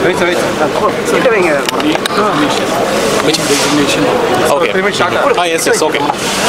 Wait, wait. கிட்ட வைங்க. Which designation? Okay. Three minutes short. Ah, yes, yes, okay.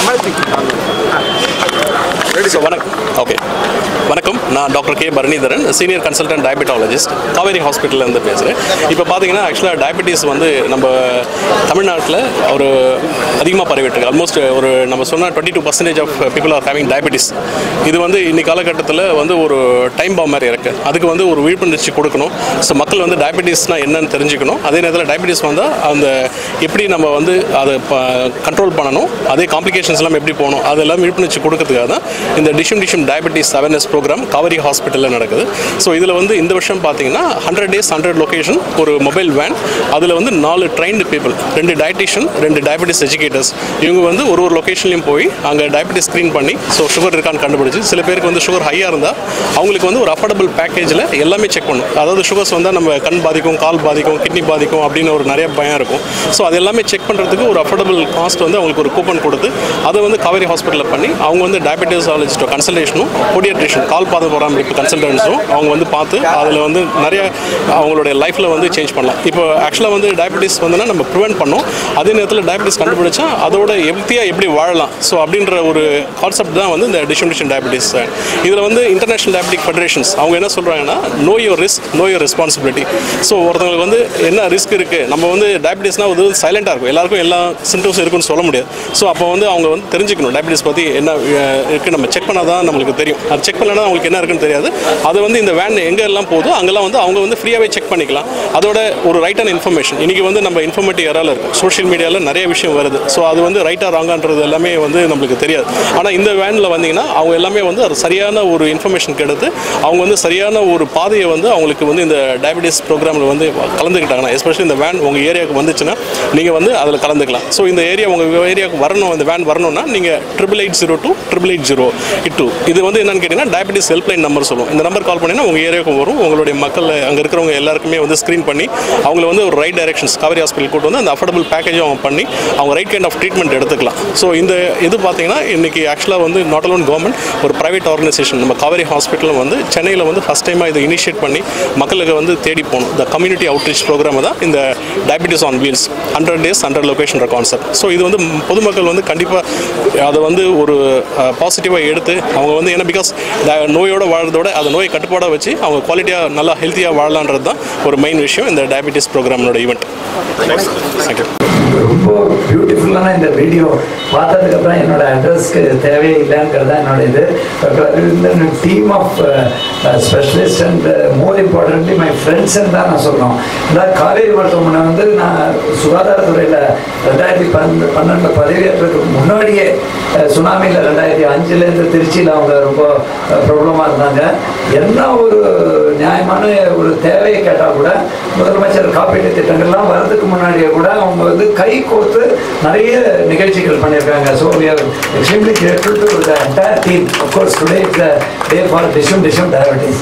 So வணக்கம் okay வணக்கம் நான் doctor K Baranidharan senior consultant diabetologist Kauvery ஹாஸ்பிட்டல்லேருந்து பேசுகிறேன் இப்போ பார்த்தீங்கன்னா ஆக்சுவலாக டயபெட்டிஸ் வந்து நம்ம தமிழ்நாட்டில் ஒரு அதிகமாக பரவிட்டு இருக்கு ஆல்மோஸ்ட் ஒரு நம்ம சொன்ன twenty two percentage of people are having diabetes இது வந்து இன்னைக்கு காலகட்டத்தில் வந்து ஒரு டைம் பாம் மாதிரி இருக்குது அதுக்கு வந்து ஒரு விழிப்புணர்ச்சி கொடுக்கணும் ஸோ மக்கள் வந்து டயபெட்டிஸ்னால் என்னன்னு தெரிஞ்சுக்கணும் அதே நேரத்தில் டயபெட்டிஸ் வந்தால் அந்த எப்படி நம்ம வந்து அதை கண்ட்ரோல் பண்ணணும் அதே காம்ப்ளிகேஷன்ஸ் எல்லாம் எப்படி போகணும் அதெல்லாம் விழிப்புணர்ச்சி கொடுக்கறதுக்காக தான் இந்த Dishum Dishum diabetes awareness program Kauvery ஹாஸ்பிட்டலில் நடக்குது ஸோ இதில் வந்து இந்த வருஷம் பார்த்தீங்கன்னா ஹண்ட்ரட் டேஸ் ஹண்ட்ரட் லொகேஷன் ஒரு மொபைல் வேன் அதில் வந்து நாலு ட்ரைன்டு பீப்புள் ரெண்டு டயட்டிஷியன் ரெண்டு டயபெட்டிஸ் எஜுகேட்டர்ஸ் இவங்க வந்து ஒரு ஒரு லொகேஷன்லையும் போய் அங்கே டயபெட்டிஸ் ஸ்க்ரீன் பண்ணி ஸோ சுகர் இருக்கான்னு கண்டுபிடிச்சு சில பேருக்கு வந்து சுகர் ஹையாக இருந்தால் அவங்களுக்கு வந்து ஒரு அஃபோர்டபுள் பேக்கேஜில் எல்லாமே செக் பண்ணும் அதாவது சுகர்ஸ் வந்தால் நம்ம கண் பாதிக்கும் கால் பாதிக்கும் கிட்னி பாதிக்கும் அப்படின்னு ஒரு நிறைய பயம் இருக்கும் ஸோ அது எல்லாமே செக் பண்ணுறதுக்கு ஒரு அஃபோர்டபுள் காஸ்ட் வந்து அவங்களுக்கு ஒரு கூப்பன் கொடுத்து அதை வந்து காவேரி ஹாஸ்பிட்டலில் பண்ணி அவங்க வந்து டயபெட்டிஸாலஜிஸ்டோ கன்சல்டேஷனும் பொடியட்ரிஷன் கால் பாத பராமரிப்பு கன்சல்டன்ஸும் அவங்க வந்து பார்த்து அதில் வந்து நிறைய அவங்களுடைய லைஃப்பில் வந்து சேஞ்ச் பண்ணலாம் இப்போ ஆக்சுவலாக வந்து டயபெட்டிஸ் வந்துன்னா நம்ம ப்ரிவென்ட் பண்ணோம் அதே நேரத்தில் டயபெட்டிஸ் கண்டுபிடிச்சா அதோட ஹெல்த்தியாக எப்படி வாழலாம் ஸோ அப்படின்ற ஒரு கான்செப்ட் தான் வந்து இந்த டிஸ்ட்ரிபியூஷன் டயபெட்டிஸ் இதில் வந்து இன்டர்நேஷனல் டயபெட்டிக் ஃபெடரேஷன்ஸ் அவங்க என்ன சொல்கிறாங்கன்னா know your risk know your responsibility so ஒருத்தவங்களுக்கு வந்து என்ன ரிஸ்க் இருக்குது நம்ம வந்து டயபெட்டிஸ்னால் வந்து சைலண்டாக இருக்கும் எல்லாருக்கும் எல்லா சிம்டம்ஸ் இருக்குன்னு சொல்ல முடியாது ஸோ அப்போ வந்து அவங்க வந்து தெரிஞ்சுக்கணும் டயபெட்டிஸ் பற்றி என்ன அஹ், இருக்குது நம்ம செக் பண்ணால் தான் நம்மளுக்கு தெரியும் அது செக் பண்ணலன்னா அவங்களுக்கு என்ன இருக்குன்னு தெரியாது அது வந்து இந்த வேன் எங்கே எல்லாம் போதோ அங்கெல்லாம் வந்து அவங்க வந்து ஃப்ரீயாகவே செக் பண்ணிக்கலாம் அதோட ஒரு ரைட்டான இன்ஃபர்மேஷன் இன்றைக்கி வந்து நம்ம இன்ஃபர்மேட்டிவ் ஏரால இருக்கும் சோஷியல் மீடியாவில் நிறைய விஷயம் வருது ஸோ அது வந்து ரைட்டாக ராங்கான்றது எல்லாமே வந்து நம்மளுக்கு தெரியாது ஆனால் இந்த வேனில் வந்தீங்கன்னா அவங்க எல்லாமே வந்து அது சரியான ஒரு இன்ஃபர்மேஷன் கிடைத்து அவங்க வந்து சரியான ஒரு பாதையை வந்து அவங்களுக்கு வந்து இந்த டயபெட்டிஸ் ப்ரோக்ராமில் வந்து கலந்துக்கிட்டாங்கன்னா எஸ்பெஷலி இந்த வேன் உங்கள் ஏரியாவுக்கு வந்துச்சுன்னா நீங்கள் வந்து அதில் கலந்துக்கலாம் ஸோ இந்த ஏரியா உங்கள் ஏரியாவுக்கு வரணும் இந்த வேன் வரணும்னா நீங்கள் triple eight zero two triple eight zero two இது வந்து என்னன்னு கேட்டிங்கன்னா டயபெட்டிஸ் ஹெல்ப்லைன் நம்பர் சொல்லுவோம் இந்த நம்பர் கால் பண்ணினா உங்கள் ஏரியாவுக்கு வரும் உங்களுடைய மக்கள் அங்கே இருக்கிறவங்க எல்லாருக்குமே வந்து ஸ்க்ரீன் பண்ணி அவங்கள வந்து ஒரு ரைட் டைரக்ஷன்ஸ் காவேரி ஹாஸ்பிட்டல் கூட்டு வந்து அந்த அஃபோர்டபுள் பேக்கேஜும் அவங்க பண்ணி அவங்க ரைட் கைண்ட் ஆஃப் ட்ரீட்மெண்ட் எடுத்துக்கலாம் ஸோ இந்த இது பார்த்தீங்கன்னா இன்னைக்கு ஆக்சுவலாக வந்து நாட் அலோன் கவர்மெண்ட் ஒரு ப்ரைவேட் ஆர்கனைசேஷன் நம்ம காவேரி ஹாஸ்பிட்டலும் வந்து சென்னையில் வந்து ஃபஸ்ட் டைமாக இதை இனிஷியேட் பண்ணி மக்களுக்கு வந்து தேடி போகணும் இந்த கம்யூனிட்டி அவுட்ரீச் ப்ரோக்ராம் தான் இந்த diabetes on wheels hundred days hundred location concept so இது வந்து பொதுமக்கள் வந்து கண்டிப்பாக அதை வந்து ஒரு பாசிட்டிவாக எடுத்து அவங்க வந்து ஏன்னா பிகாஸ் நோயோட வாழ்றதோட அந்த நோயை கட்டுப்பாடாக வச்சு அவங்க குவாலிட்டியாக நல்லா ஹெல்த்தியாக வாழலான்றது தான் ஒரு மெயின் விஷயம் இந்த டயபிட்டிஸ் ப்ரோக்ராமோட ஈவெண்ட் தேங்க்யூ ரொம்ப பியூட்டிஃபுல்லான இந்த வீடியோ பார்த்ததுக்கப்புறம் என்னோட அட்ரஸ்க்கு தேவையே இல்லைங்கிறது தான் என்னோட இது இந்த team of specialist and more importantly my ஃப்ரெண்ட்ஸ்ன்னு தான் நான் சொல்லணும் இந்த காவேரி மருத்துவமனை வந்து நான் சுகாதாரத்துறையில் ரெண்டாயிரத்தி பன்னெண்டு பன்னெண்டில் பதவியேற்றதுக்கு முன்னாடியே சுனாமியில் ரெண்டாயிரத்தி அஞ்சுலேருந்து திருச்சியில் அவங்க ரொம்ப ப்ராப்ளமாக இருந்தாங்க என்ன ஒரு நியாயமான ஒரு தேவையை கேட்டால் கூட முதலமைச்சர் காப்பீட்டு திட்டங்கள்லாம் வரதுக்கு முன்னாடியே கூட அவங்க வந்து கை கோர்த்து நிறைய நிகழ்ச்சிகள் பண்ணியிருக்காங்க so we are extremely grateful to the entire team of course today is the day for Dishum Dishum diabetes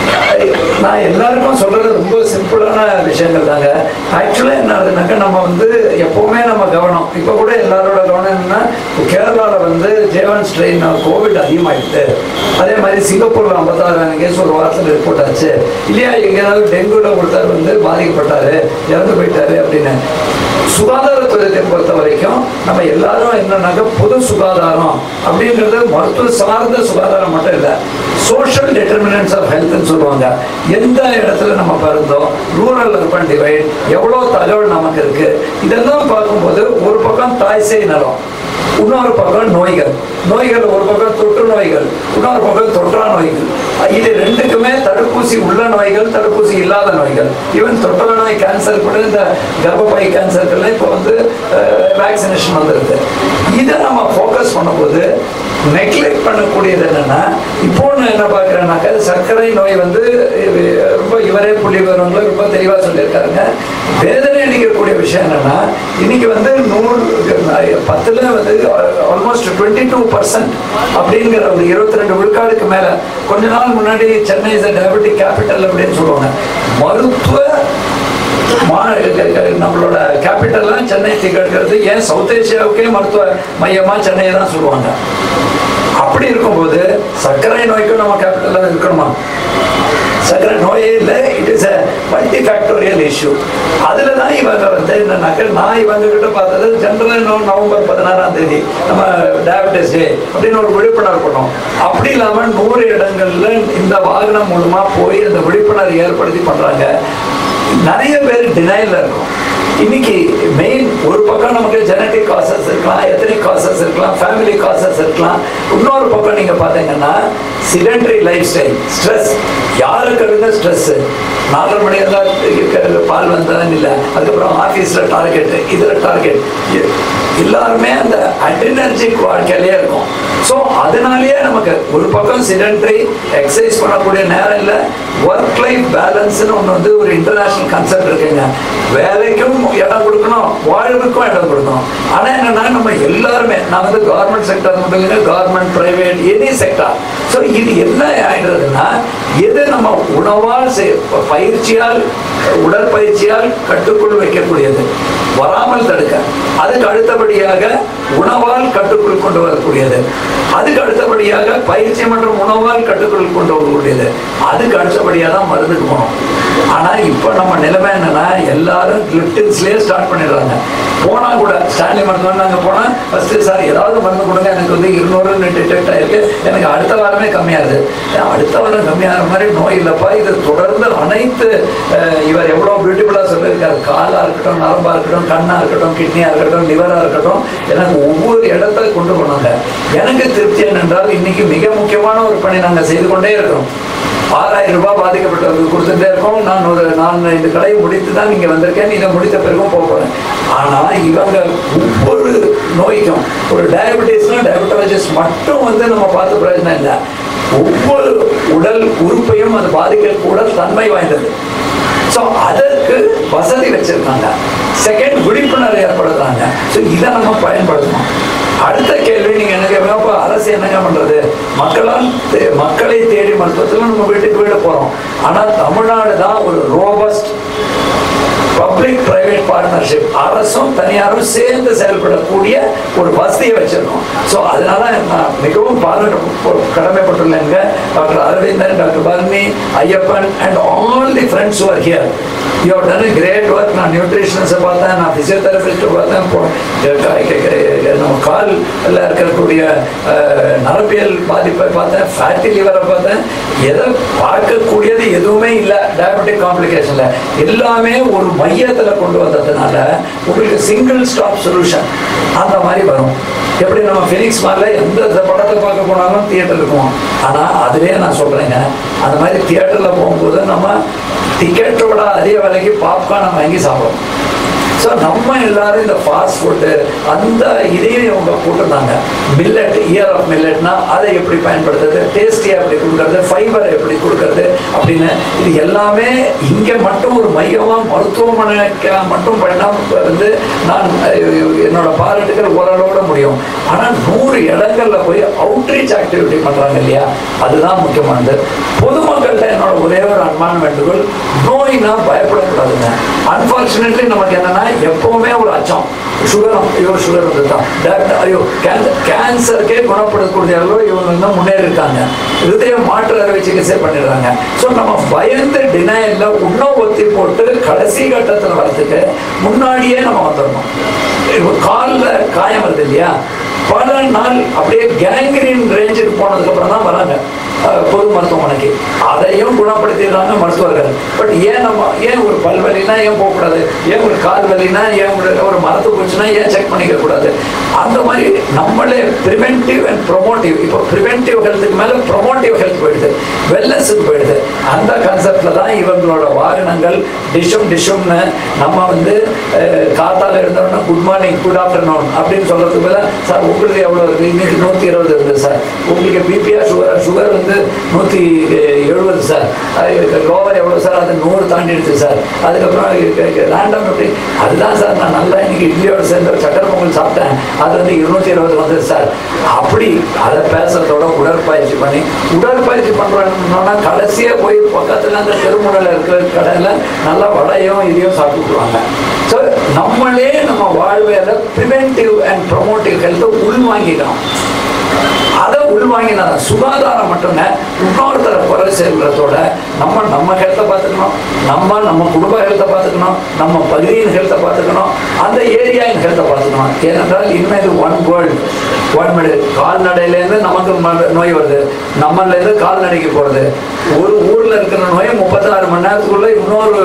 நான் எல்லாருக்கும் சொல்றது ரொம்ப சிம்பிளான விஷயங்கள் தாங்க ஆக்சுவலாக என்ன ஆகுதுனாக்கா நம்ம வந்து எப்பவுமே நம்ம கவனம் இப்போ கூட எல்லாரோட கவனம் என்னன்னா கேரளாவில் வந்து ஜேவன் ஸ்ட்ரெயின் கோவிட் அதிகமாயிடுது அதே மாதிரி சிங்கப்பூர்ல ஐம்பத்தாறாயிரம் கேஸ் ஒரு வாரத்தில் ரிப்போர்ட் ஆச்சு இல்லையா எங்கேயாவது டெங்குல ஒருத்தர் வந்து பாதிக்கப்பட்டாரு இறந்து போயிட்டாரு அப்படின்னு சுகாதாரத்துறையை பொறுத்த வரைக்கும் நம்ம எல்லாரும் என்னன்னாக்கா பொது சுகாதாரம் அப்படின்றது மருத்துவ சார்ந்த சுகாதாரம் மட்டும் இல்லை சோஷியல் டெட்டர்மினன்ஸ் ஆஃப் ஹெல்த்னு சொல்லுவாங்க எந்த இடத்துல நம்ம பிறந்தோம் ரூரல் அர்பன் டிவைட் எவ்வளோ தகவல் நமக்கு இருக்கு இதெல்லாம் பார்க்கும்போது ஒரு பக்கம் தாய் சேய் நலம் இன்னொரு பக்கம் நோய்கள் நோய்கள் ஒரு பக்கம் தொற்று நோய்கள் இன்னொரு பக்கம் தொற்றா நோய்கள் இது ரெண்டுக்குமே தடுப்பூசி உள்ள நோய்கள் தடுப்பூசி இல்லாத நோய்கள் ஈவன் தொற்றா நோய் கேன்சர் கூட இந்த கர்ப்பப்பை கேன்சருக்கெல்லாம் இப்போ வந்து வேக்சினேஷன் வந்துருது இதை நம்ம ஃபோக்கஸ் பண்ணும்போது நெக்லெக்ட் பண்ணக்கூடியது என்னன்னா இப்போ நான் என்ன பார்க்குறேன்னாக்கா சர்க்கரை நோய் வந்து இது ரொம்ப இவரே புள்ளி விவரங்களும் ரொம்ப தெளிவாக சொல்லியிருக்காருங்க வேதனை அளிக்கக்கூடிய விஷயம் என்னன்னா இன்னைக்கு வந்து நூறு பத்துல வந்து ஆல்மோஸ்ட் டுவெண்ட்டி டூ பர்சன்ட் அப்படிங்கிற ஒரு இருபத்தி ரெண்டு விழுக்காடுக்கு மேல கொஞ்ச நாள் முன்னாடி சென்னை இஸ் டயபெட்டிக் கேபிட்டல் அப்படின்னு சொல்லுவாங்க மருத்துவ மா- நம்மளோட கேபிட்டல்லாம் சென்னை திகழ்கிறது ஏன் சவுத் ஏசியாவுக்கே மருத்துவ மையமா சென்னையை தான் சொல்லுவாங்க அப்படி இருக்கும்போது சர்க்கரை நோய்க்கும் நம்ம கேபிட்டல் இருக்கணுமா சர்க்கரை நோயே இல்லை it is a multi factorial issue அதுல தான் இவங்க வந்து என்னன்னாக்க நான் இவங்க கிட்ட பார்த்தது ஜென்ரலாக நவம்பர் பதினாறாம் தேதி நம்ம டயபிட்டிஸ் டே அப்படின்னு ஒரு விழிப்புணர்வு பண்ணோம் அப்படி இல்லாமல் நூறு இடங்கள்ல இந்த வாகனம் மூலமா போய் அந்த விழிப்புணர்வு ஏற்படுத்தி பண்றாங்க நிறைய பேர் டினைல இருக்கும் இன்னைக்கு மெயின் ஒரு பக்கம் நமக்கு ஜெனட்டிக் காசஸ் இருக்கலாம் எத்தனிக் காசஸ் இருக்கலாம் ஃபேமிலி காசஸ் இருக்கலாம் இன்னொரு பக்கம் நீங்க பாத்தீங்கன்னா சிடென்டரி லைஃப் ஸ்டைல் ஸ்ட்ரெஸ் யாருக்கு இருந்த ஸ்ட்ரெஸ் நாலரை மணி இருந்தால் பால் வந்ததான் இல்லை அதுக்கப்புறம் ஆஃபீஸில் டார்கெட் இதில் டார்கெட் எல்லாருமே அந்த அட்ரினர்ஜிக் வாழ்க்கையிலே இருக்கும் ஸோ அதனாலேயே நமக்கு ஒரு பக்கம் சிடென்ட்ரி எக்ஸசைஸ் பண்ணக்கூடிய நேரம் இல்லை ஒர்க் லைஃப் பேலன்ஸ்னு ஒன்று வந்து ஒரு இன்டர்நேஷ்னல் கன்செப்ட் இருக்குங்க வேலைக்கும் இடம் கொடுக்கணும் வாழ்வுக்கும் இடம் கொடுக்கணும் ஆனால் என்னன்னா நம்ம எல்லாருமே நான் வந்து கவர்மெண்ட் செக்டர் மட்டும் இல்லை government private any sector so இது என்ன ஆயிடுறதுன்னா எது நம்ம உணவால் செய்- பயிற்சியால் உடற்பயிற்சியால் கட்டுக்குள் வைக்கக்கூடியது வராமல் தடுக்க அதுக்கு அடுத்தபடியாக உணவால் கட்டுக்குள் கொண்டு வரக்கூடியது அதுக்கு அடுத்தபடியாக பயிற்சி மற்றும் உணவால் கட்டுக்குள் கொண்டு வரக்கூடியது அதுக்கு அடுத்தபடியாக தான் மருந்துக்கு போகணும் ஆனா இப்போ நம்ம நிலைமை என்னன்னா எல்லாரும் லிப்டின்ஸ்லேயே ஸ்டார்ட் பண்ணிடுறாங்க போனா கூட ஸ்டான்லி மருத்துவம் நாங்கள் போனால் ஃபர்ஸ்ட் சார் ஏதாவது மருந்து கொடுங்க எனக்கு வந்து இருநூறுன்னு டிடெக்ட் ஆயிருக்கு எனக்கு அடுத்த வாரமே கம்மியாகுது ஏன் அடுத்த வாரம் கம்மியாகிற மாதிரி நோய் இல்லைப்பா இது தொடர்ந்து அனைத்து அஹ், இவர் எவ்வளோ பியூட்டிஃபுல்லாக சொல்லியிருக்காரு காலாக இருக்கட்டும் நரம்பாக இருக்கட்டும் கண்ணாக இருக்கட்டும் கிட்னியாக இருக்கட்டும் லிவராக இருக்கட்டும் எனக்கு ஒவ்வொரு இடத்துல கொண்டு போனாங்க எனக்கு திருப்தி என்னென்றால் இன்னைக்கு மிக முக்கியமான ஒரு பணி நாங்கள் செய்து கொண்டே இருக்கிறோம் ஆறாயிரம் ரூபாய் பாதிக்கப்பட்டவர்களுக்கு கொடுத்துட்டே இருக்கோம் நான் ஒரு நான் இந்த கடையை முடித்து தான் இங்கே வந்திருக்கேன் இதை முடித்த பிறகும் போக போகிறேன் ஆனால் இவங்க ஒவ்வொரு நோய்க்கும் ஒரு டயபெட்டிஸ்னா டயபெட்டாலஜிஸ்ட் மட்டும் வந்து நம்ம பார்த்து பிரயோஜனம் இல்லை ஒவ்வொரு உடல் உறுப்பையும் அது பாதிக்கக்கூட தன்மை வாய்ந்தது ஸோ அதற்கு வசதி வச்சிருக்காங்க செகண்ட் விழிப்புணர்வு ஏற்படுத்துறாங்க ஸோ இதை நம்ம பயன்படுத்தணும் அடுத்த கேள்வி நீங்க என்ன கேட்பீங்க அப்போ அரசு என்னங்க பண்றது மக்களால் தே- மக்களை தேடி மருத்துவத்தில் நம்ம வீட்டுக்கு வீடு போறோம் ஆனா தமிழ்நாடு தான் ஒரு ரோபஸ்ட் பப்ளிக் பிரைவேட் பார்ட்னர்ஷிப் அரசும் தனியாரும் சேர்ந்து செயல்படக்கூடிய ஒரு வசதியை வச்சிருக்கோம் ஸோ அதனால நான் மிகவும் பாராட்ட கடமைப்பட்டுள்ளேங்க doctor Aravindan doctor Barni Ayyappan and all the friends are here you have done great work நான் நியூட்ரிஷனிஸை பார்த்தேன் நான் ஃபிசியோதெரபிஸ்ட்டை பார்த்தேன் இப்போ, க- க- க- க- நம்ம காலில் இருக்கக்கூடிய அஹ், நரம்பியல் பாதிப்பை பார்த்தேன் ஃபேட்டி லிவரை பார்த்தேன் எதை பார்க்கக்கூடியது எதுவுமே இல்லை டயபெட்டிக் காம்ப்ளிகேஷனில் எல்லாமே ஒரு மையத்தில் கொண்டு வந்ததுனால உங்களுக்கு சிங்கிள் ஸ்டாப் சொல்யூஷன் அந்த மாதிரி வரும் எப்படி நம்ம ஃபினிக்ஸ் மாதிரில எந்த படத்தை பார்க்க போனாலும் தியேட்டர் இருக்கும் ஆனால் அதுலேயே நான் சொல்கிறேங்க அந்த மாதிரி தியேட்டரில் போகும்போது நம்ம டிக்கெட்டோட அதிக விலைக்கு பாப்கார்னை வாங்கி சாப்பிடுவோம் ஸோ நம்ம எல்லாரும் இந்த ஃபாஸ்ட் ஃபுட்டு அந்த இதையும் இவங்க போட்டிருந்தாங்க மில்லட் இயர் ஆஃப் மில்லட்னா அதை எப்படி பயன்படுத்துறது டேஸ்டியாக எப்படி கொடுக்கறது ஃபைபர் எப்படி கொடுக்கறது அப்படின்னு இது எல்லாமே இங்கே மட்டும் ஒரு மையமாக மருத்துவமனைக்கு மட்டும் பண்ணால் வந்து நான் அஹ், என்னோட பாராட்டுகள் ஓரளவோட முடியும் ஆனால் நூறு இடங்கள்ல போய் அவுட்ரீச் ஆக்டிவிட்டி பண்ணுறாங்க இல்லையா அதுதான் முக்கியமானது பொதுமக்கள்கிட்ட என்னோட ஒரே ஒரு அன்பான வேண்டுகோள் நோய்னா பயப்படக்கூடாதுங்க அன்பார்ச்சுனேட்லி நமக்கு என்னன்னா எப்பவுமே ஒரு அச்சம் சுகர் ஐயோ சுகர் வந்துட்டான் டாக்டர் ஐயோ கேன்சர் கேன்சருக்கே குணப்படுத்தக்கூடிய அளவு இவங்க வந்து முன்னேறி இருக்காங்க இருதய மாற்று அறுவை சிகிச்சை பண்ணிடுறாங்க ஸோ நம்ம பயந்து டினையல்ல இன்னும் ஒத்தி போட்டு கடைசி கட்டத்தில் வரதுக்கு முன்னாடியே நம்ம வந்துடணும் இப்போ காலில் காயம் வருது இல்லையா பல நாள் அப்படியே கேங்க்ரீன் ரேஞ்சுக்கு போனதுக்கு அப்புறம் தான் வராங்க அஹ், பொது மருத்துவமனைக்கு அதையும் குணப்படுத்திடுறாங்க மருத்துவர்கள் பட் ஏன் நம்ம ஏன் ஒரு பல்வலினா ஏன் போகக்கூடாது ஏன் ஒரு கால் வலினா ஏன் ஒரு ஒரு மரத்து போச்சுன்னா ஏன் செக் பண்ணிக்க கூடாது அந்த மாதிரி நம்மளே ப்ரிவென்டிவ் அண்ட் ப்ரொமோட்டிவ் இப்போ ப்ரிவென்டிவ் ஹெல்த்துக்கு மேலே ப்ரொமோட்டிவ் ஹெல்த் போயிடுது வெல்னஸுக்கு போயிடுது அந்த கான்செப்ட்ல தான் இவங்களோட வாகனங்கள் டிஷ்ஷும் டிஷ்ஷும்னு நம்ம வந்து அஹ், காத்தால இருந்தோம்னா குட் மார்னிங் குட் ஆஃப்டர்நூன் அப்படின்னு சொல்றதுக்கு பதிலா சார் உங்களுக்கு எவ்வளோ இருக்கு இன்னைக்கு நூற்றி இருபது இருக்குது சார் உங்களுக்கு பிபிஆ சுகர் சுகர் வந்து நூற்றி எழுபது சார் லோவர் எவ்வளோ சார் அது நூறு தாண்டிடுச்சு சார் அதுக்கப்புறம் ரேண்டம் எப்படி அதுதான் சார் நான் நல்லா இன்னைக்கு இட்லியோட சேர்ந்து ஒரு சக்கரை பொங்கல் சாப்பிட்டேன் அது வந்து இருநூத்தி இருபது வந்தது சார் அப்படி அதை பேசுறதோட உடற்பயிற்சி பண்ணி உடற்பயிற்சி பண்றோம்னா கடைசியா போய் பக்கத்துல அந்த தெருமுனையில் இருக்கிற கடையில நல்லா வடையும் இதையும் சாப்பிட்டுக்குவாங்க ஸோ நம்மளே நம்ம வாழ்வையில ப்ரிவென்டிவ் அண்ட் ப்ரொமோட்டிவ் ஹெல்த்தை உள்வாங்கிக்கணும் அதை உள்வாங்கினா சுகாதாரம் மட்டும் இன்னொருத்தரை குறை செய்கிறதோட நம்ம நம்ம ஹெல்த்தை பார்த்துக்கணும் நம்ம நம்ம குடும்ப ஹெல்த்தை பார்த்துக்கணும் நம்ம பகுதியின் ஹெல்த்தை பார்த்துக்கணும் அந்த ஏரியாவின் ஹெல்த்தை பார்த்துக்கணும் ஏனென்றால் இனிமேல் இது ஒன் வேர்ல்டு ஒன் மினிட் கால்நடையிலேருந்து நமக்கு ம- நோய் வருது நம்மளேருந்து கால்நடைக்கு போகிறது ஒரு ஊரில் இருக்கிற நோய் முப்பத்தாறு மணி நேரத்துக்குள்ள இன்னொரு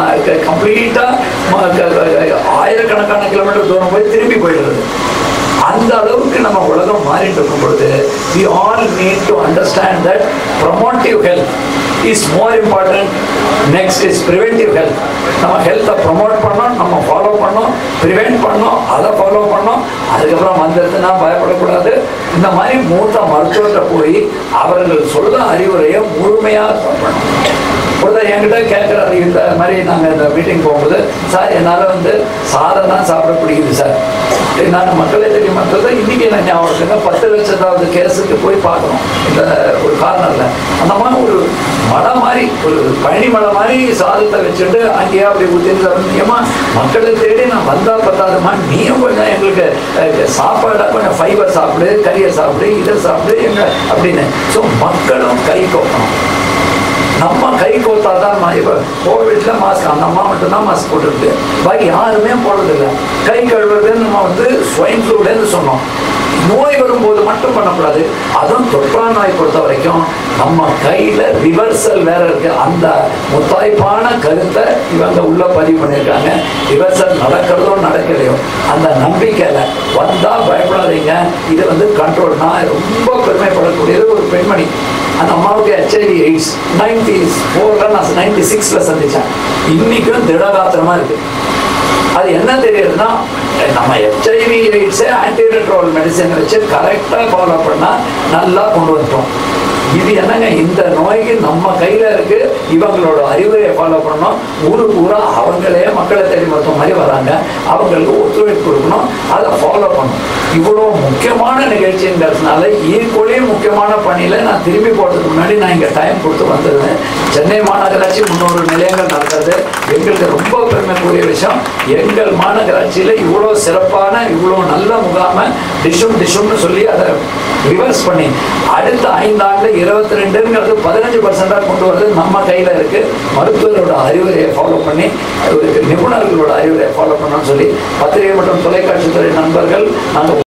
கம்ப்ளீட்டாக ஆயிரக்கணக்கான கிலோமீட்டர் தூரம் போய் திரும்பி போயிடுறது அந்த அளவுக்கு நம்ம உலகம் மாறிட்டு இருக்கும் பொழுது we all need to understand that promotive health is more important next is preventive health நம்ம ஹெல்த்தை ப்ரொமோட் பண்ணோம் நம்ம ஃபாலோ பண்ணோம் ப்ரிவெண்ட் பண்ணோம் அதை ஃபாலோ பண்ணோம் அதுக்கப்புறம் வந்ததுன்னா பயப்படக்கூடாது இந்த மாதிரி மூத்த மருத்துவர்கிட்ட போய் அவர்கள் சொல்ற அறிவுரையை முழுமையாக சொல்லணும் ஒருத்தர் என்கிட்ட கேட்குறாரு இந்த மாதிரி நாங்கள் இந்த மீட்டிங் போகும்போது சார் என்னால் வந்து சாதம் தான் சாப்பிட பிடிக்குது சார் நான் மக்களே தெரியும் மற்றதை இன்னைக்கு என்ன ஞாபகம் இருக்குங்க பத்து லட்சத்தாவது கேஸுக்கு போய் பார்க்கணும் இந்த ஒரு கார்னரில் அந்த மாதிரி ஒரு மலை மாதிரி ஒரு பழனி மலை மாதிரி சாதத்தை வச்சுட்டு அங்கேயே அப்படி ஊற்றி ஏமா மக்களை தேடி நான் வந்தா பத்தாதுமா நீயும் கொஞ்சம் எங்களுக்கு அஹ், சாப்பாடா கொஞ்சம் ஃபைபர் சாப்பிடு கறியை சாப்பிடு இதை சாப்பிடு எங்க அப்படின்னு ஸோ மக்களும் கை கோக்கணும் நம்ம கை கோத்தா தான் இப்போ கோவிட்ல மாஸ்க் அந்த அம்மா மட்டும்தான் மாஸ்க் போட்டுருக்கு பாக்கி யாருமே போடுறதில்ல கை கழுவுறதுன்னு நம்ம வந்து ஸ்வைன் ஃப்ளூலேருந்து சொன்னோம் நோய் வரும்போது மட்டும் பண்ணக்கூடாது அதுவும் தொற்றா நோய் பொறுத்த வரைக்கும் நம்ம கையில ரிவர்சல் வேற இருக்கு அந்த முத்தாய்ப்பான கருத்தை இவங்க உள்ள பதிவு பண்ணியிருக்காங்க ரிவர்சல் நடக்கிறதோ நடக்கலையோ அந்த நம்பிக்கையில வந்தா பயப்படாதீங்க இது வந்து கண்ட்ரோல் நான் ரொம்ப பெருமைப்படக்கூடியது ஒரு பெண்மணி அந்த அம்மாவுக்கு ஹெச்ஐவி எய்ட்ஸ் நைன்டி ஃபோரில் நான் நைன்டி சிக்ஸில் சந்தித்தேன் இன்றைக்கும் திடகாத்திரமா இருக்கு அது என்ன தெரியுதுன்னா நம்ம ஹெச்ஐவி எய்ட்ஸே ஆன்டிரெட்ரோல் மெடிசன் வச்சு கரெக்டாக ஃபாலோ பண்ணால் நல்லா கொண்டு வந்துட்டோம் இது என்னங்க இந்த நோய்க்கு நம்ம கையில் இருக்கு இவங்களோட அறிவுரையை ஃபாலோ பண்ணணும் ஊரு பூரா அவங்களே மக்களை தேடி மருத்துவம் மாதிரி வராங்க அவங்களுக்கு ஒத்துழைப்பு கொடுக்கணும் அதை ஃபாலோ பண்ணணும் இவ்வளோ முக்கியமான நிகழ்ச்சிங்கிறதுனால ஈக்குவலி முக்கியமான பணியில் நான் திரும்பி போகிறதுக்கு முன்னாடி நான் இங்கே டைம் கொடுத்து வந்துருந்தேன் சென்னை மாநகராட்சி முன்னூறு நிலையங்கள் நடந்தது எங்களுக்கு ரொம்ப பெருமைக்குரிய விஷயம் எங்கள் மாநகராட்சியில் இவ்வளோ சிறப்பான இவ்வளோ நல்ல முகாமை டிஷும் டிஷும்னு சொல்லி அதை ரிவர்ஸ் பண்ணி அடுத்த ஐந்தாண்டு இருபத்தி ரெண்டுங்கிறது பதினஞ்சு பர்சண்டாக கொண்டு வரது நம்ம கையில் இருக்கு மருத்துவரோட அறிவுரையை ஃபாலோ பண்ணி ஒரு நிபுணர்களோட அறிவுரையை ஃபாலோ பண்ணணும்னு சொல்லி பத்திரிகை மற்றும் தொலைக்காட்சி துறை நண்பர்கள் நாங்கள்